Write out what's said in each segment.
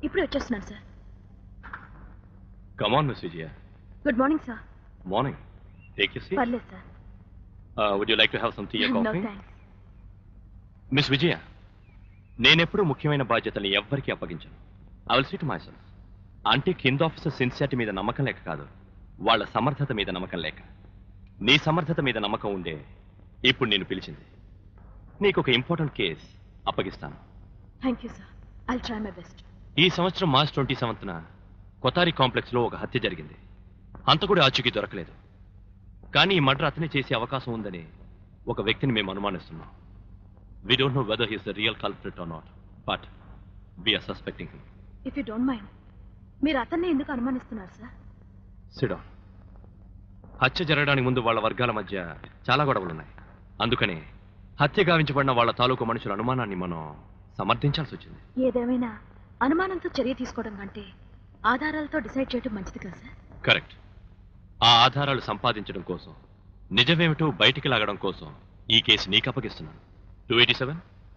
ఇప్పుడే వచ్చేస్తున్నాను sir come on miss Vijaya good morning sir morning take your seat పర్లేదు sir would you like to have some tea no coffee thanks miss Vijaya నేనెప్పుడు ముఖ్యమైన బాధ్యతల్ని ఎవ్వరికీ అప్పగించను I will seat myself అంటే కింద ఆఫీసర్ సిన్సియారిటీ మీద నమ్మకం లేక కాదు వాళ్ళ సమర్థత మీద నమ్మకం లేక నీ సమర్థత మీద నమ్మకం ఉండే ఇప్పుడు నేను పిలిచింది నీకు ఒక ఇంపార్టెంట్ కేస్ అప్పగిస్తాను thank you sir I try my best ఈ సంవత్సరం మార్చ్ ట్వంటీ సెవెంత్న కొతారి కాంప్లెక్స్ లో ఒక హత్య జరిగింది హంతకుడి ఆచూకీ దొరకలేదు కానీ ఈ మర్డర్ అతనే చేసే అవకాశం ఉందని ఒక వ్యక్తిని మేము అనుమానిస్తున్నాం we don't know whether he's the real culprit or not but we're suspecting him if you don't mind మీరు అతన్ని ఎందుకు అనుమానిస్తున్నారు సార్ సిడాన్ హత్య జరగడానికి ముందు వాళ్ళ వర్గాల మధ్య చాలా గొడవలు ఉన్నాయి అందుకని హత్య గావించబడిన వాళ్ళ తాలూకు మనుషుల అనుమానాన్ని మనం సమర్థించాల్సి వచ్చింది ఏదేమైనా అనుమానంతో చర్య తీసుకోవడం కంటే ఆధారాలతో డిసైడ్ చేయడం మంచిది కదా సార్ కరెక్ట్ ఆ ఆధారాలు సంపాదించడం కోసం నిజమేమిటో బయటికి లాగడం కోసం ఈ కేసు నీకు అప్పగిస్తున్నాను టూ ఎయిటీ సెవెన్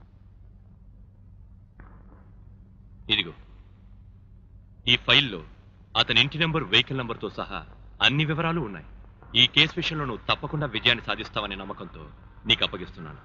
ఇదిగో ఈ ఫైల్లో అతని ఇంటి నెంబర్ వెహికల్ నెంబర్తో సహా అన్ని వివరాలు ఉన్నాయి ఈ కేసు విషయంలో నువ్వు తప్పకుండా విజయాన్ని సాధిస్తావనే నమ్మకంతో నీకు అప్పగిస్తున్నాను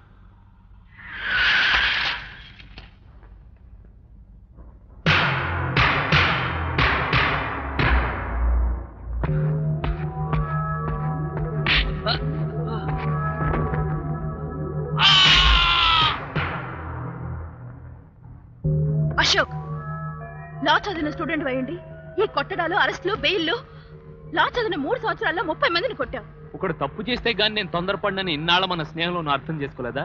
అశోక్ లా చదివిన స్టూడెంట్ అయ్యండి ఈ కొట్టడాలు అరెస్టులు బెయిల్లు లా చదివిన మూడు సంవత్సరాల్లో ముప్పై మందిని కొట్టావు ఒకడు తప్పు చేస్తే గాని నేను తొందరపడినని ఇన్నాళ్ళ మన స్నేహంలో నువ్వు అర్థం చేసుకోలేదా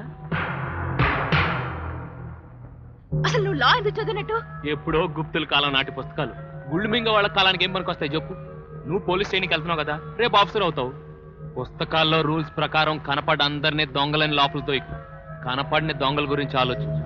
అసలు నువ్వు లా ఎందుకు చదివినట్టు ఎప్పుడో గుప్తుల కాలం నాటి పుస్తకాలు గుళ్ళు మింగ వాళ్ళ కాలానికి ఏం పనికి వస్తాయి చెప్పు నువ్వు పోలీస్ స్టేషన్కి వెళ్తున్నావు కదా రేపు ఆఫీసర్ అవుతావు పుస్తకాల్లో రూల్స్ ప్రకారం కనపడ అందరినీ దొంగలని లోపలతో ఎక్కు కనపడిన దొంగల గురించి ఆలోచించు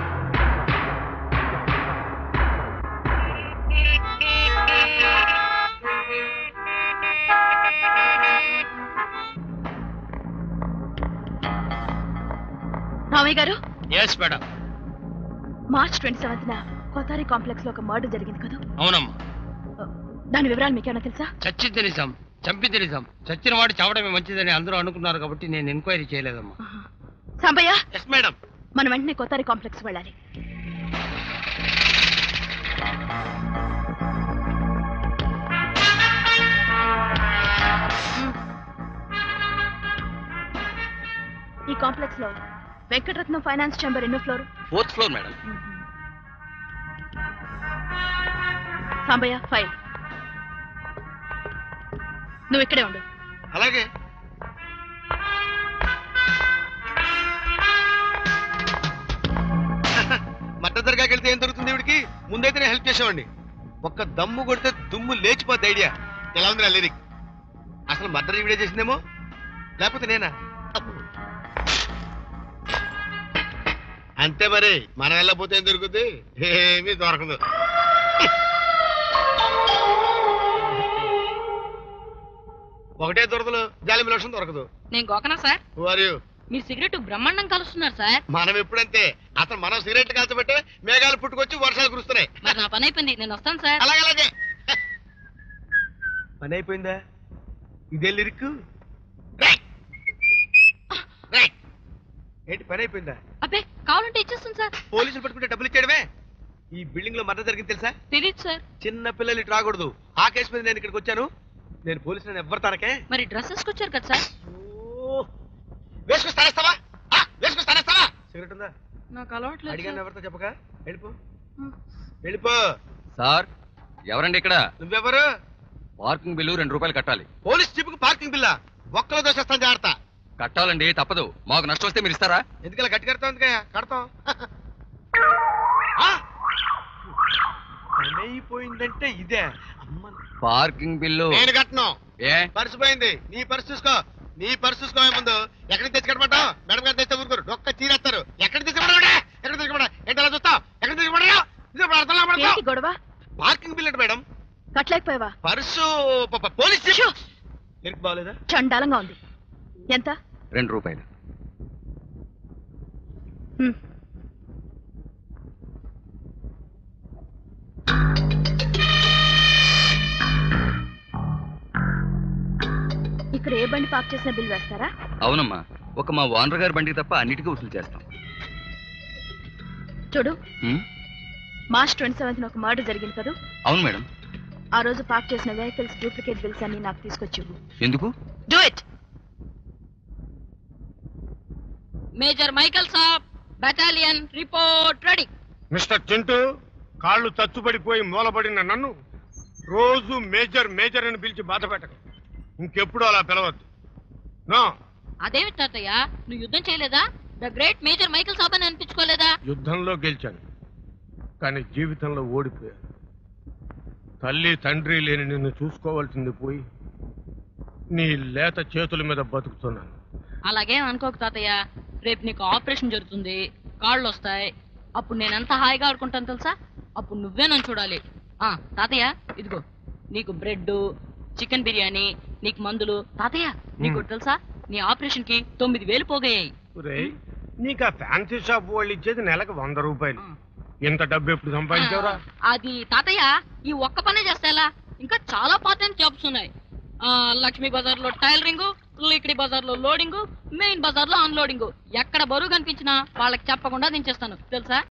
Ramayya garu yes madam March twenty సెవెంత్న కోతారి కాంప్లెక్స్ లో ఒక మర్డర్ జరిగింది కదా అవునమ్మా దాని వివరాలు మీకేమైనా తెలుసా చచ్చింది నిజం చంపింది నిజం చచ్చిన వాడు చావడమే మంచిదని అందరూ అనుకున్నారు కాబట్టి నేను ఎంక్వైరీ చేయలేదమ్మా సాంబయ్య ఎస్ మేడం మనం వెంటనే కోతారి కాంప్లెక్స్ వెళ్ళాలి ఈ కాంప్లెక్స్ లో వెంకటరత్నం ఫైనాన్స్ ఛాంబర్ ఎన్నో floor fourth floor madam Sambayya five నువ్వు ఇక్కడే ఉండు అలాగే మట్ట దర్గాకి వెళ్తే ఏం దొరుకుతుంది ఇవిడికి ముందైతే నేను హెల్ప్ చేసేవాడిని ఒక్క దమ్ము కొడితే దుమ్ము లేచిపోద్ది ఐడియా ఎలా ఉంది నా లిరిక్ అసలు మర్డర్ ఈవిడే చేసిందేమో లేకపోతే నేనా అంతే మరి మనం వెళ్ళకపోతే ఏం దొరుకుతుంది ఏమీ దొరకదు ఒకటే దొరకదు జాలి లక్షం దొరకదు నేను గోకనా సార్ వారు మీరు సిగరెట్ బ్రహ్మాండం కలుస్తున్నారు సార్ మనం ఎప్పుడంతే అసలు మనం సిగరెట్ కాల్చబట్టే మేఘాలు పుట్టుకొచ్చి వర్షాలు కురుస్తున్నాయి మరి నా పని అయిపోయింది నేను వస్తాను సార్ అలాగే అలాగే పని అయిపోయిందా ఇదే లిరిక్ ఏంటి పని అయిపోయిందా అబ్బే కావాలంటే ఇచ్చేస్తాను సార్ పోలీసులు పట్టుకుంటే డబ్బులు ఇచ్చేయడమే ఈ బిల్డింగ్ లో మర్డర్ జరిగింది తెలుసా తెలియదు సార్ చిన్న పిల్లలు ఇటు రాకూడదు ఆ కేసు మీద నేను ఇక్కడికి వచ్చాను నేను పోలీసులను ఎవ్వరు తనకే మరి డ్రెస్సెస్ వచ్చారు కదా సార్ వేసుకొస్తానేస్తావా వేసుకొస్తానేస్తావా సిగరెట్ ఉందా నాకు అలవాట్లేదు అడిగాను సార్. ఎవరితో చెప్పక వెళ్ళిపో ఉం. వెళ్ళిపో సార్ ఎవరండి ఇక్కడ నువ్వెవరు పార్కింగ్ బిల్లు రెండు రూపాయలు కట్టాలి పోలీస్ జీప్ కు పార్కింగ్ బిల్లా ఒక్కలో దోషేస్తాను జాగ్రత్త కట్టాలండి తప్పదు మాకు నష్టం వస్తే మీరు ఇస్తారా ఎందుకలా గట్టి కడతాం ఎందుకయ్యా కడతాం ఆ! పని అయిపోయిందంటే ఇదే అమ్మ పార్కింగ్ బిల్లు నేను కట్టను ఏ పర్సు పోయింది నీ పర్సు చూసుకో నీ పర్సు చూసుకోవే ముందు ఎక్కడికి తెచ్చి కట్టమంటావు మేడం గారు తెస్తే ఊరుకోరు ఒక్క చీరేస్తారు ఎక్కడ తెచ్చుకోమంటా ఎక్కడ తెచ్చుకోమంటా ఏంటి అలా చూస్తావు ఎక్కడ తెచ్చుకోమంటా ఏంటి గొడవ పార్కింగ్ బిల్ అంటే మేడం కట్టలేకపోయావా పర్సు ప- ప- పోలీస్ జీప్ లిరిక్ బాగలేదా చండాలంగా ఉంది ఎంత రెండు రూపాయలు హ్మ్. ఇక్కడ ఏ బండి పార్క్ చేసిన బిల్ వేస్తారా అవునమ్మా ఒక మా ఓనర్ గారి బండికి తప్ప అన్నిటికీ వసూలు చేస్తాం చూడు ఉమ్, మార్చ్ ట్వంటీ సెవెంత్ ఒక మర్డర్ జరిగింది కదా అవును మేడం ఆ రోజు పార్క్ చేసిన వెహికల్స్ డూప్లికేట్ బిల్స్ అన్ని నాకు తీసుకొచ్చి ఎందుకు do it major Michael saab battalion report ready mister Chintu కాళ్ళు తచ్చుపడిపోయి మూలబడిన నన్ను రోజు మేజర్ మేజర్ అని పిలిచి బాధ పెట్టకు ఇంకెప్పుడు అలా పిలవద్దు నో అదేమి తాతయ్య నువ్వు యుద్ధం చేయలేదా the great major Michael saab అని అనిపించుకోలేదా యుద్ధంలో గెలిచాను కానీ జీవితంలో ఓడిపోయాను తల్లి తండ్రి లేని నిన్ను చూసుకోవాల్సింది పోయి నీ లేత చేతుల మీద బతుకుతున్నాను అలాగేం అనుకోకు తాతయ్య రేపు నీకు ఆపరేషన్ జరుగుతుంది కాళ్ళు వస్తాయి అప్పుడు నేను ఎంత హాయిగా ఆడుకుంటాను తెలుసా అప్పుడు నువ్వే నన్ను చూడాలి ఆ తాతయ్య ఇదిగో నీకు బ్రెడ్ చికెన్ బిర్యానీ నీకు మందులు తాతయ్య నీకు ఒకటి తెలుసా నీ ఆపరేషన్ కి తొమ్మిది వేలు పోగయ్యాయి ఒరేయ్, నీకు ఆ ఫ్యాన్సీ షాప్ వాళ్ళు ఇచ్చేది నెలకు వంద రూపాయలు ఇంత డబ్బు ఎప్పుడు సంపాదించావురా అది తాతయ్య ఈ ఒక్క పనే చేస్తే ఎలా ఇంకా చాలా పార్ట్ టైం జాబ్స్ ఉన్నాయి ఆ, లక్ష్మీ బజార్ లో టైలరింగ్ లిక్డి బజార్ లో లోడింగ్ మెయిన్ బజార్ లో అన్లోడింగ్ ఎక్కడ బరువు కనిపించినా వాళ్ళకి చెప్పకుండా దించేస్తాను తెలుసా